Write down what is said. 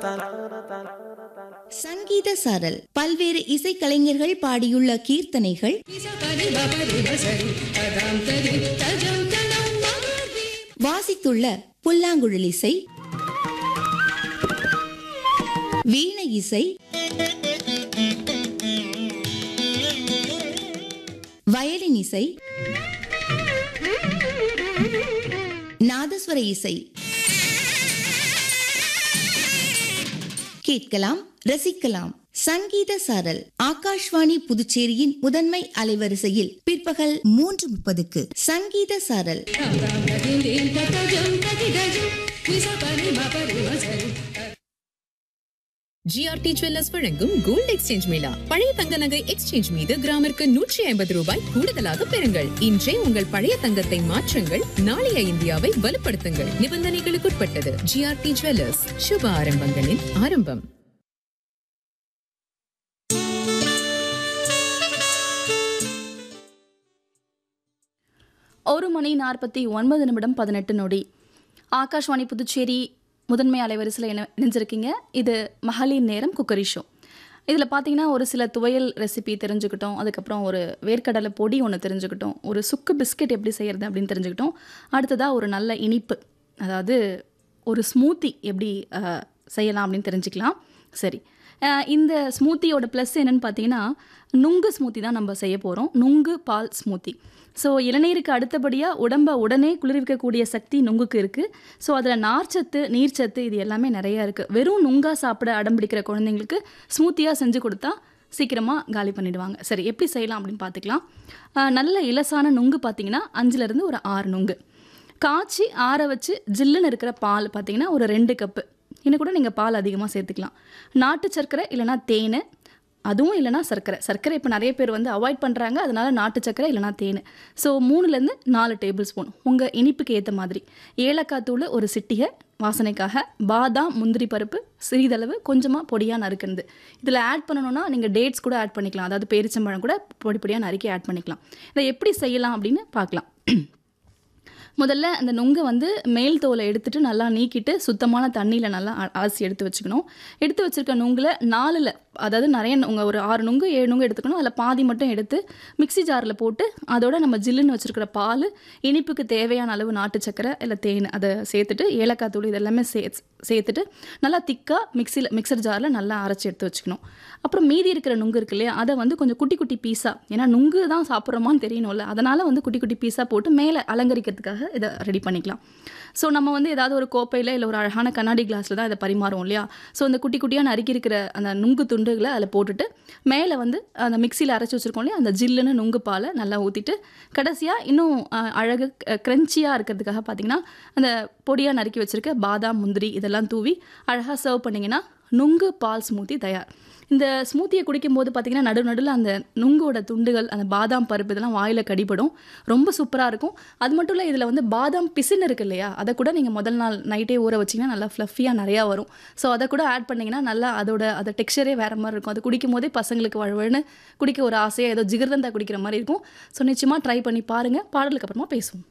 சங்கீத சாரல் பல்வேறு இசைக்கலைஞர்கள் பாடியுள்ள கீர்த்தனைகள் வாசித்துள்ள புல்லாங்குழல் இசை வீணை இசை வயலின் இசை நாதஸ்வர இசை கேட்கலாம் ரசிக்கலாம் சங்கீத சாரல் ஆகாஷ்வாணி புதுச்சேரியின் முதன்மை அலைவரிசையில் பிற்பகல் மூன்று முப்பதுக்கு சங்கீத சாரல் ஜிஆர்டி ஜுவல்லர்ஸ் வழங்கும் கோல்ட் எக்ஸ்சேஞ்ச் மேளா பழைய தங்க நகை எக்ஸ்சேஞ்ச் மீது கிராமிற்கு நூற்றி ஐம்பது ரூபாய் கூடுதலாக பெறுங்கள் இன்றே உங்கள் பழைய தங்கத்தை மாற்றுங்கள் நாளைய இந்தியாவை வலுப்படுத்துங்கள் நிபந்தனைகளுக்குட்பட்டது ஜிஆர்டி ஜுவல்லர்ஸ் சுப ஆரம்பங்களின் ஆரம்பம் ஒரு மணி நாற்பத்தி ஒன்பது நிமிடம் பதினெட்டு நொடி ஆகாஷ்வாணி புதுச்சேரி முதன்மை அலைவரிசையில் இணை இணைஞ்சிருக்கீங்க இது மகளிர் நேரம் குக்கரி ஷோ இதில் பார்த்தீங்கன்னா ஒரு சில துவையல் ரெசிபி தெரிஞ்சுக்கிட்டோம் அதுக்கப்புறம் ஒரு வேர்க்கடலை பொடி ஒன்று தெரிஞ்சுக்கிட்டோம் ஒரு சுக்கு பிஸ்கெட் எப்படி செய்கிறது அப்படின்னு தெரிஞ்சுக்கிட்டோம் அடுத்ததாக ஒரு நல்ல இனிப்பு அதாவது ஒரு ஸ்மூத்தி எப்படி அஹ், செய்யலாம் அப்படின்னு தெரிஞ்சுக்கலாம் சரி அஹ், இந்த ஸ்மூத்தியோட ப்ளஸ் என்னன்னு பார்த்தீங்கன்னா நுங்கு ஸ்மூத்தி தான் நம்ம செய்ய போகிறோம் நுங்கு பால் ஸ்மூத்தி ஸோ இளநீருக்கு அடுத்தபடியாக உடம்பை உடனே குளிர்விக்கக்கூடிய சக்தி நுங்குக்கு இருக்குது ஸோ அதில் நார்ச்சத்து நீர்ச்சத்து இது எல்லாமே நிறையா இருக்குது வெறும் நுங்கா சாப்பிட அடம்பிடிக்கிற குழந்தைங்களுக்கு ஸ்மூத்தியாக செஞ்சு கொடுத்தா சீக்கிரமாக காலி பண்ணிடுவாங்க சரி எப்படி செய்யலாம் அப்படின்னு பார்த்துக்கலாம் அஹ், நல்ல இலசான நுங்கு பார்த்தீங்கன்னா அஞ்சுலேருந்து ஒரு ஆறு நுங்கு காய்ச்சி ஆற வச்சு ஜில்லுன்னு இருக்கிற பால் பார்த்தீங்கன்னா ஒரு ரெண்டு கப்பு இன்னும் கூட நீங்கள் பால் அதிகமாக சேர்த்துக்கலாம் நாட்டு சர்க்கரை இல்லைனா தேன் அதுவும் இல்லைனா சர்க்கரை சர்க்கரை இப்போ நிறைய பேர் வந்து அவாய்ட் பண்ணுறாங்க அதனால நாட்டு சர்க்கரை இல்லைனா தேன் ஸோ மூணுலேருந்து நாலு டேபிள் ஸ்பூன் உங்கள் இனிப்புக்கு ஏற்ற மாதிரி ஏலக்காய் தூள் ஒரு சிட்டிகை வாசனைக்காக பாதாம் முந்திரி பருப்பு சிறிதளவு கொஞ்சமாக பொடியாக நறுக்குறது இதில் ஆட் பண்ணணும்னா நீங்கள் டேட்ஸ் கூட ஆட் பண்ணிக்கலாம் அதாவது பேரிச்சம்பழம் கூட பொடி பொடியாக நறுக்கி ஆட் பண்ணிக்கலாம் இதை எப்படி செய்யலாம் அப்படின்னு பார்க்கலாம் முதல்ல அந்த நுங்கை வந்து மேல் தோலை எடுத்துட்டு நல்லா நீக்கிட்டு சுத்தமான தண்ணியில் நல்லா அ- அலசி எடுத்து வச்சுக்கணும் எடுத்து வச்சிருக்க நுங்கில் நாலில் அதாவது நிறைய உங்கள் ஒரு ஆறு நுங்கு ஏழு நுங்கு எடுத்துக்கணும் அதில் பாதி மட்டும் எடுத்து மிக்ஸி ஜாரில் போட்டு அதோட நம்ம ஜில்லுன்னு வச்சிருக்கிற பால் இனிப்புக்கு தேவையான அளவு நாட்டு சக்கரை இல்லை தேன் அதை சேர்த்துட்டு ஏலக்காய் தூள் இதெல்லாமே சே சேர்த்துட்டு நல்லா திக்காக மிக்சியில் மிக்சர் ஜாரில் நல்லா அரைச்சி எடுத்து வச்சுக்கணும் அப்புறம் மீதி இருக்கிற நுங்கு இருக்கு இல்லையா அதை வந்து கொஞ்சம் குட்டி குட்டி பீஸாக ஏன்னா நுங்கு தான் சாப்பிட்றோமான்னு தெரியணும்ல அதனால் வந்து குட்டி குட்டி பீஸாக போட்டு மேலே அலங்கரிக்கிறதுக்காக இதை ரெடி பண்ணிக்கலாம் ஸோ நம்ம வந்து ஏதாவது ஒரு கோப்பையில் இல்லை ஒரு அழகான கண்ணாடி கிளாஸில் தான் இதை பரிமாறுவோம் இல்லையா ஸோ அந்த குட்டி குட்டியாக நறுக்கி இருக்கிற அந்த நுங்கு துண்டுகளை அதில் போட்டுட்டு மேலே வந்து அந்த மிக்சியில் அரைச்சி வச்சுருக்கோம் இல்லையா அந்த ஜில்லுன்னு நுங்கு பாலை நல்லா ஊற்றிட்டு கடைசியாக இன்னும் அஹ், அழகு க்ரன்ச்சியாக இருக்கிறதுக்காக பார்த்தீங்கன்னா அந்த பொடியாக நறுக்கி வச்சுருக்க பாதாம் முந்திரி இதெல்லாம் தூவி அழகாக சர்வ் பண்ணிங்கன்னா நுங்கு பால் ஸ்மூத்தி தயார் இந்த ஸ்மூத்தியை குடிக்கும்போது பார்த்தீங்கன்னா நடு நடுவில் அந்த நுங்கோட துண்டுகள் அந்த பாதாம் பருப்பு இதெல்லாம் வாயில் கடிபடும் ரொம்ப சூப்பராக இருக்கும் அது மட்டும் இல்லை இதில் வந்து பாதாம் பிசின் இருக்கு இல்லையா அதை கூட நீங்கள் முதல் நாள் நைட்டே ஊற வச்சிங்கன்னா நல்லா ஃப்ளஃபியாக நிறையா வரும் ஸோ அதை கூட ஆட் பண்ணிங்கன்னா நல்லா அதோட அந்த டெக்ஸ்சரே வேறு மாதிரி இருக்கும் அது குடிக்கும் போதே பசங்களுக்கு வழுவழுன்னு குடிக்க ஒரு ஆசையாக ஏதோ ஜிகிர்தந்தா குடிக்கிற மாதிரி இருக்கும் ஸோ நிச்சயமாக ட்ரை பண்ணி பாருங்கள் பாடலுக்கு அப்புறமா பேசுவோம்